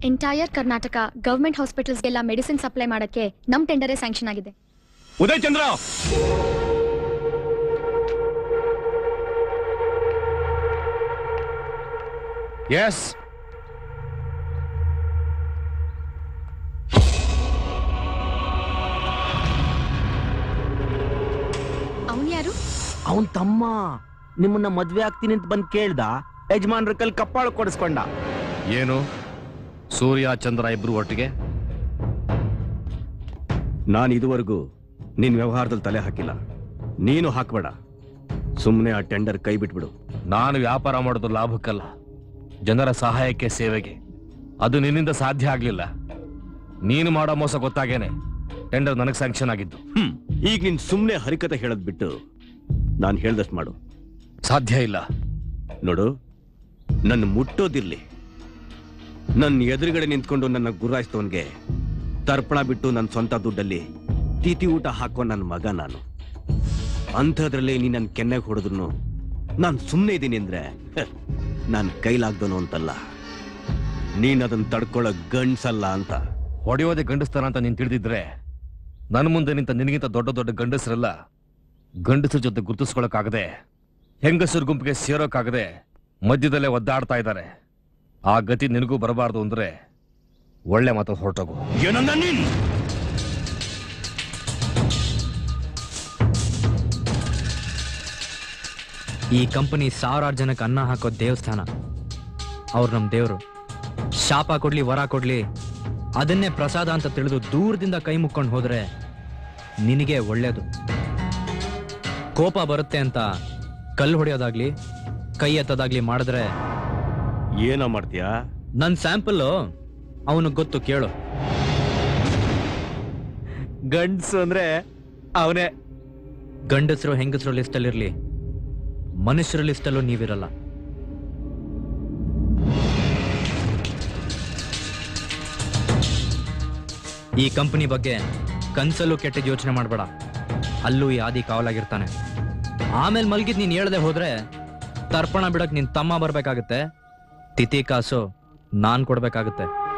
entire Karnataka government ಹಾಸ್ಪಿಟಲ್ಸ್ಗೆಲ್ಲ medicine supply ಮಾಡಕ್ಕೆ ನಮ್ ಟೆಂಡರೇ ಸ್ಯಾಂಕ್ಷನ್ ಆಗಿದೆ ಉದಯ್ ಚಂದ್ರ ಎಸ್ ಅವನ್ ಯಾರು ಅವನ್ ತಮ್ಮ ನಿಮ್ಮನ್ನ ಮದ್ವೆ ಆಗ್ತೀನಿ ಅಂತ ಬಂದ್ ಕೇಳ್ದ ಯಜಮಾನ್ರ ಕಲ್ ಕಪ್ಪಾಳು ಕೊಡಿಸ್ಕೊಂಡ ಏನು ಸೂರ್ಯ ಚಂದ್ರ ಇಬ್ರು ಒಟ್ಟಿಗೆ ನಾನು ಇದುವರೆಗೂ ನಿನ್ ವ್ಯವಹಾರದಲ್ಲಿ ತಲೆ ಹಾಕಿಲ್ಲ ನೀನು ಹಾಕ್ಬೇಡ ಸುಮ್ಮನೆ ಆ ಟೆಂಡರ್ ಕೈ ಬಿಟ್ಬಿಡು ನಾನು ವ್ಯಾಪಾರ ಮಾಡೋದು ಲಾಭಕ್ಕಲ್ಲ ಜನರ ಸಹಾಯಕ್ಕೆ ಸೇವೆಗೆ ಅದು ನಿನ್ನಿಂದ ಸಾಧ್ಯ ಆಗ್ಲಿಲ್ಲ ನೀನು ಮಾಡೋ ಮೋಸ ಗೊತ್ತಾಗೇನೆ ಟೆಂಡರ್ ನನಗೆ ಸ್ಯಾಂಕ್ಷನ್ ಆಗಿದ್ದು ಹ್ಮ್ ಈಗ ನೀನ್ ಸುಮ್ಮನೆ ಹರಿಕತೆ ಹೇಳದ್ ಬಿಟ್ಟು ನಾನು ಹೇಳ್ದಷ್ಟು ಮಾಡು ಸಾಧ್ಯ ಇಲ್ಲ ನೋಡು ನನ್ನ ಮುಟ್ಟೋದಿರ್ಲಿ ನನ್ನ ಎದುರುಗಡೆ ನಿಂತ್ಕೊಂಡು ನನ್ನ ಗುರಾಯಿಸ್ತವನ್ಗೆ ತರ್ಪಣ ಬಿಟ್ಟು ನನ್ನ ಸ್ವಂತ ದುಡ್ಡಲ್ಲಿ ತಿಥಿ ಊಟ ಹಾಕೋ ನನ್ನ ಮಗ ನಾನು ಅಂಥದ್ರಲ್ಲಿ ನೀ ನನ್ನ ಕೆನ್ನೆಗೆ ಹೊಡೆದ್ರು ನಾನು ಸುಮ್ಮನೆ ಇದ್ದೀನಿ ಅಂದ್ರೆ ನಾನು ಕೈಲಾಗ್ದನು ಅಂತಲ್ಲ ನೀನ್ ಅದನ್ನ ತಡ್ಕೊಳ್ಳೋ ಗಂಡ್ಸಲ್ಲ ಅಂತ ಹೊಡೆಯೋದೇ ಗಂಡಸ್ತಾನ ಅಂತ ನೀನ್ ತಿಳಿದಿದ್ರೆ ನನ್ನ ಮುಂದೆ ನಿಂತ ನಿನಗಿಂತ ದೊಡ್ಡ ದೊಡ್ಡ ಗಂಡಸರೆಲ್ಲ ಗಂಡಸರ ಜೊತೆ ಗುರುತಿಸ್ಕೊಳಕ್ಕಾಗದೆ ಹೆಂಗಸರ ಗುಂಪಿಗೆ ಸೇರೋಕ್ಕಾಗದೆ ಮಧ್ಯದಲ್ಲೇ ಒದ್ದಾಡ್ತಾ ಇದ್ದಾರೆ ಆ ಗತಿ ನಿನಗೂ ಬರಬಾರ್ದು ಅಂದ್ರೆ ಒಳ್ಳೆ ಮಾತು ಹೊರಟೋಗು ಏನಂದ ನೀನ್ ಈ ಕಂಪನಿ ಸಾವಿರಾರು ಜನಕ್ಕೆ ಅನ್ನ ಹಾಕೋ ದೇವಸ್ಥಾನ ಅವ್ರು ನಮ್ಮ ದೇವರು ಶಾಪ ಕೊಡ್ಲಿ ವರ ಕೊಡ್ಲಿ ಅದನ್ನೇ ಪ್ರಸಾದ ಅಂತ ತಿಳಿದು ದೂರದಿಂದ ಕೈ ಮುಕ್ಕೊಂಡು ಹೋದ್ರೆ ನಿನಗೆ ಒಳ್ಳೇದು ಕೋಪ ಬರುತ್ತೆ ಅಂತ ಕಲ್ಲು ಹೊಡೆಯೋದಾಗ್ಲಿ ಕೈ ಎತ್ತೋದಾಗ್ಲಿ ಮಾಡಿದ್ರೆ ಏನೋ ಮಾಡ್ತೀಯಾ ನನ್ನ ಸ್ಯಾಂಪಲ್ಲು ಅವನಿಗೆ ಗೊತ್ತು ಕೇಳು ಗಂಡ್ಸು ಅಂದ್ರೆ ಅವನೇ ಗಂಡಸರು ಹೆಂಗಸರು ಲಿಸ್ಟಲ್ಲಿರ್ಲಿ ಮನುಷ್ಯರ ಲಿಸ್ಟಲ್ಲೂ ನೀವಿರಲ್ಲ ಈ ಕಂಪನಿ ಬಗ್ಗೆ ಕನ್ಸಲ್ಲೂ ಕೆಟ್ಟದ್ ಯೋಚನೆ ಮಾಡಬೇಡ ಅಲ್ಲೂ ಈ ಆದಿ ಕಾವಲಾಗಿರ್ತಾನೆ ಆಮೇಲೆ ಮಲ್ಗಿದ್ ನೀನ್ ಹೇಳ್ದೆ ಹೋದ್ರೆ ತರ್ಪಣ ಬಿಡಕ್ ನಿನ್ ತಮ್ಮ ಬರ್ಬೇಕಾಗತ್ತೆ ತಿಥಿ ಕಾಸು ನಾನ್ ಕೊಡ್ಬೇಕಾಗತ್ತೆ